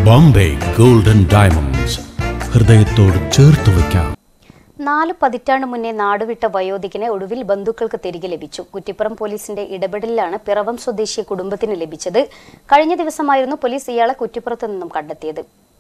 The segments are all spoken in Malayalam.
ബോംബെ ഗോൾഡൻ ഡയമണ്ട്സ് ഹൃദയത്തോട് ചേർത്ത് വയ്ക്കാം നാല് പതിറ്റാണ്ട് മുന്നേ നാടുവിട്ട വയോധികനെ ഒടുവിൽ ബന്ധുക്കൾക്ക് തിരികെ ലഭിച്ചു കുറ്റിപ്പുറം പോലീസിന്റെ ഇടപെടലിലാണ് പിറവം സ്വദേശിയെ കുടുംബത്തിന് ലഭിച്ചത് കഴിഞ്ഞ ദിവസമായിരുന്നു പോലീസ് ഇയാളെ കുറ്റിപ്പുറത്ത് നിന്നും കണ്ടെത്തിയത്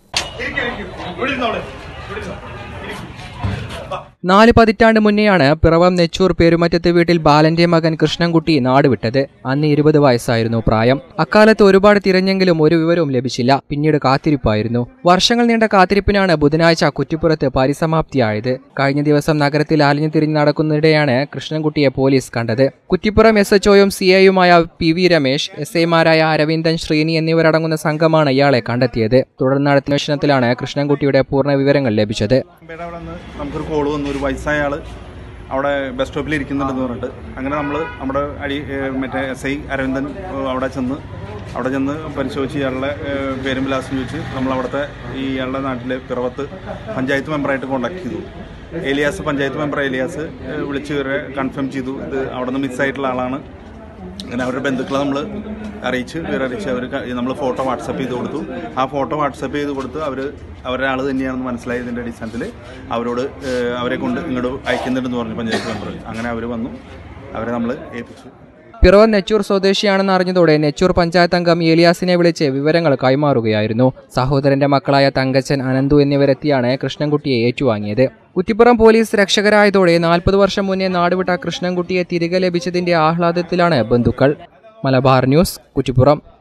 നാല് പതിറ്റാണ്ട് മുന്നെയാണ് പിറവം നെച്ചൂർ പേരുമറ്റത്ത് വീട്ടിൽ ബാലന്റെ മകൻ കൃഷ്ണൻകുട്ടി നാടുവിട്ടത് അന്ന് ഇരുപത് വയസ്സായിരുന്നു പ്രായം അക്കാലത്ത് ഒരുപാട് തിരഞ്ഞെങ്കിലും ഒരു വിവരവും ലഭിച്ചില്ല പിന്നീട് കാത്തിരിപ്പായിരുന്നു വർഷങ്ങൾ നീണ്ട കാത്തിരിപ്പിനാണ് ബുധനാഴ്ച കുറ്റിപ്പുറത്ത് പരിസമാപ്തിയായത് കഴിഞ്ഞ ദിവസം നഗരത്തിൽ അലിഞ്ഞു തിരിഞ്ഞ് നടക്കുന്നതിടെയാണ് കൃഷ്ണൻകുട്ടിയെ പോലീസ് കണ്ടത് കുറ്റിപ്പുറം എസ് എച്ച്ഒയും സി ഐയുമായ പി വി രമേശ് എസ് ഐമാരായ അരവിന്ദൻ ശ്രീനി എന്നിവരടങ്ങുന്ന സംഘമാണ് ഇയാളെ കണ്ടെത്തിയത് തുടർന്ന് നടത്തിയ അന്വേഷണത്തിലാണ് കൃഷ്ണൻകുട്ടിയുടെ പൂർണ്ണ വിവരങ്ങൾ ലഭിച്ചത് ഇവിടെ അവിടെ നിന്ന് നമുക്കൊരു കോള് വന്നു ഒരു വയസ്സായ ആൾ അവിടെ ബസ് സ്റ്റോപ്പിൽ ഇരിക്കുന്നുണ്ടെന്ന് പറഞ്ഞിട്ട് അങ്ങനെ നമ്മൾ നമ്മുടെ അടി ഏഹ് മറ്റേ എസ് ഐ അരവിന്ദൻ ഏഹ് അവിടെ ചെന്ന് അവിടെ ചെന്ന് പരിശോധിച്ച് ഇയാളുടെ ഏഹ് പേരും വിലാസം ചോദിച്ച് നമ്മൾ അവിടുത്തെ ഈ ഇയാളുടെ നാട്ടിലെ പിറവത്ത് പഞ്ചായത്ത് മെമ്പറായിട്ട് കോൺടാക്ട് ചെയ്തു ഏലിയാസ് പഞ്ചായത്ത് മെമ്പർ ഏലിയാസ് ഏഹ് വിളിച്ച് ഇവരെ കൺഫേം ചെയ്തു ഇത് അവിടെ നിന്ന് മിസ്സായിട്ടുള്ള ആളാണ് അങ്ങനെ അവരുടെ ബന്ധുക്കളെ നമ്മൾ അറിയിച്ച് വിവരറിയിച്ച് അവർ നമ്മൾ ഫോട്ടോ വാട്സപ്പ് ചെയ്ത് കൊടുത്തു ആ ഫോട്ടോ വാട്സപ്പ് ചെയ്ത് കൊടുത്ത് അവർ അവരുടെ ആൾ തന്നെയാണെന്ന് മനസ്സിലായതിൻ്റെ അടിസ്ഥാനത്തിൽ അവരോട് ഏഹ്, അവരെ കൊണ്ട് ഇങ്ങോട്ട് അയക്കുന്നുണ്ടെന്ന് പറഞ്ഞു പഞ്ചായത്ത് മെമ്പർ അങ്ങനെ അവർ വന്നു അവരെ നമ്മൾ ഏൽപ്പിച്ചു പിറവം നെച്ചൂർ സ്വദേശിയാണെന്ന് അറിഞ്ഞതോടെ നെച്ചൂർ പഞ്ചായത്ത് അംഗം ഏലിയാസിനെ വിളിച്ച് വിവരങ്ങൾ കൈമാറുകയായിരുന്നു സഹോദരന്റെ മക്കളായ തങ്കച്ചൻ അനന്തു എന്നിവരെത്തിയാണ് കൃഷ്ണൻകുട്ടിയെ ഏറ്റുവാങ്ങിയത് കുറ്റിപ്പുറം പോലീസ് രക്ഷകരായതോടെ നാൽപ്പത് വർഷം മുന്നേ നാടുവിട്ട കൃഷ്ണൻകുട്ടിയെ തിരികെ ലഭിച്ചതിന്റെ ആഹ്ലാദത്തിലാണ് ബന്ധുക്കൾ മലബാർ ന്യൂസ് കുറ്റിപ്പുറം